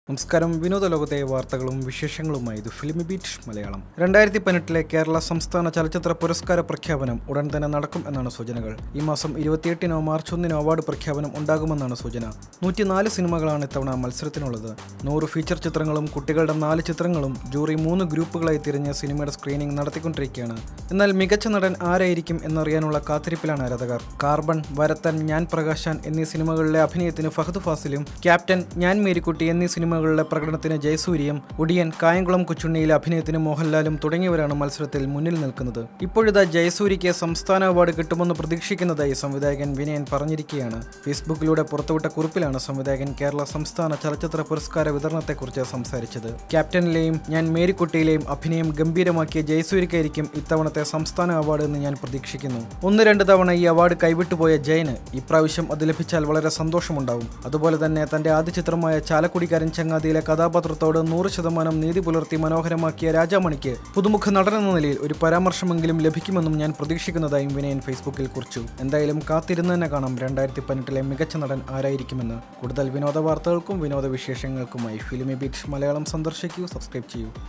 നമസ്കാരം വിനോദ ലോകത്തെ വാർത്തകളും വിശേഷങ്ങളുമായി ഇത് ഫിലിമി ബീറ്റ് മലയാളം രണ്ടായിരത്തി പതിനെട്ടിലെ കേരള സംസ്ഥാന ചലച്ചിത്ര പുരസ്കാര പ്രഖ്യാപനം ഉടൻ തന്നെ നടക്കും എന്നാണ് സൂചനകൾ ഈ മാസം ഇരുപത്തിയെട്ടിനോ മാർച്ച് ഒന്നിനോ അവാർഡ് പ്രഖ്യാപനം ഉണ്ടാകുമെന്നാണ് സൂചന നൂറ്റിനാല് സിനിമകളാണ് ഇത്തവണ മത്സരത്തിനുള്ളത് നൂറ് ഫീച്ചർ ചിത്രങ്ങളും കുട്ടികളുടെ നാല് ചിത്രങ്ങളും ജൂറി മൂന്ന് ഗ്രൂപ്പുകളായി തിരിഞ്ഞ് സിനിമയുടെ സ്ക്രീനിംഗ് നടത്തിക്കൊണ്ടിരിക്കുകയാണ് എന്നാൽ മികച്ച നടൻ ആരായിരിക്കും എന്നറിയാനുള്ള കാത്തിരിപ്പിലാണ് ആരാധകർ കാർബൺ വരത്തൻ ഞാൻ പ്രകാശാൻ എന്നീ സിനിമകളിലെ അഭിനയത്തിന് ഫഹദ് ഫാസിലും ക്യാപ്റ്റൻ ഞാൻ മേരിക്കുട്ടി എന്നീ സിനിമകളുടെ പ്രകടനത്തിന് ജയസൂര്യയും ഒടിയൻ കായംകുളം കൊച്ചുണ്ണിയിലെ അഭിനയത്തിന് മോഹൻലാലും തുടങ്ങിയവരാണ് മത്സരത്തിൽ മുന്നിൽ നിൽക്കുന്നത് ഇപ്പോഴിതാ ജയസൂര്യയ്ക്ക് സംസ്ഥാന അവാർഡ് കിട്ടുമെന്ന് പ്രതീക്ഷിക്കുന്നതായി സംവിധായകൻ വിനയൻ പറഞ്ഞിരിക്കുകയാണ് ഫേസ്ബുക്കിലൂടെ പുറത്തുവിട്ട കുറിപ്പിലാണ് സംവിധായകൻ കേരള സംസ്ഥാന ചലച്ചിത്ര പുരസ്കാര വിതരണത്തെക്കുറിച്ച് സംസാരിച്ചത് ക്യാപ്റ്റനിലെയും ഞാൻ മേരിക്കുട്ടിയിലെയും അഭിനയം ഗംഭീരമാക്കിയ ജയസൂര്യക്കായിരിക്കും ഇത്തവണത്തെ സംസ്ഥാന അവാർഡ് എന്ന് ഞാൻ പ്രതീക്ഷിക്കുന്നു ഒന്ന് രണ്ട് തവണ ഈ അവാർഡ് കൈവിട്ടുപോയ ജയന് ഇപ്രാവശ്യം അത് ലഭിച്ചാൽ വളരെ സന്തോഷമുണ്ടാവും അതുപോലെ തന്നെ തന്റെ ആദ്യ ചിത്രമായ ചാലക്കുടിക്കാരൻ ചങ്ങാതിയിലെ കഥാപാത്രത്തോട് നൂറ് ശതമാനം നീതി പുലർത്തി മനോഹരമാക്കിയ രാജാമണിക്ക് പുതുമുഖ നടനെന്ന നിലയിൽ ഒരു പരാമർശമെങ്കിലും ലഭിക്കുമെന്നും ഞാൻ പ്രതീക്ഷിക്കുന്നതായും വിനയൻ ഫേസ്ബുക്കിൽ കുറിച്ചു എന്തായാലും കാത്തിരുന്ന് തന്നെ കാണാം രണ്ടായിരത്തി പതിനെട്ടിലെ മികച്ച നടൻ ആരായിരിക്കുമെന്ന് കൂടുതൽ വിനോദ വാർത്തകൾക്കും വിനോദ വിശേഷങ്ങൾക്കുമായി ഫിലിമി ബീറ്റ് മലയാളം സന്ദർശിക്കൂ സബ്സ്ക്രൈബ് ചെയ്യൂ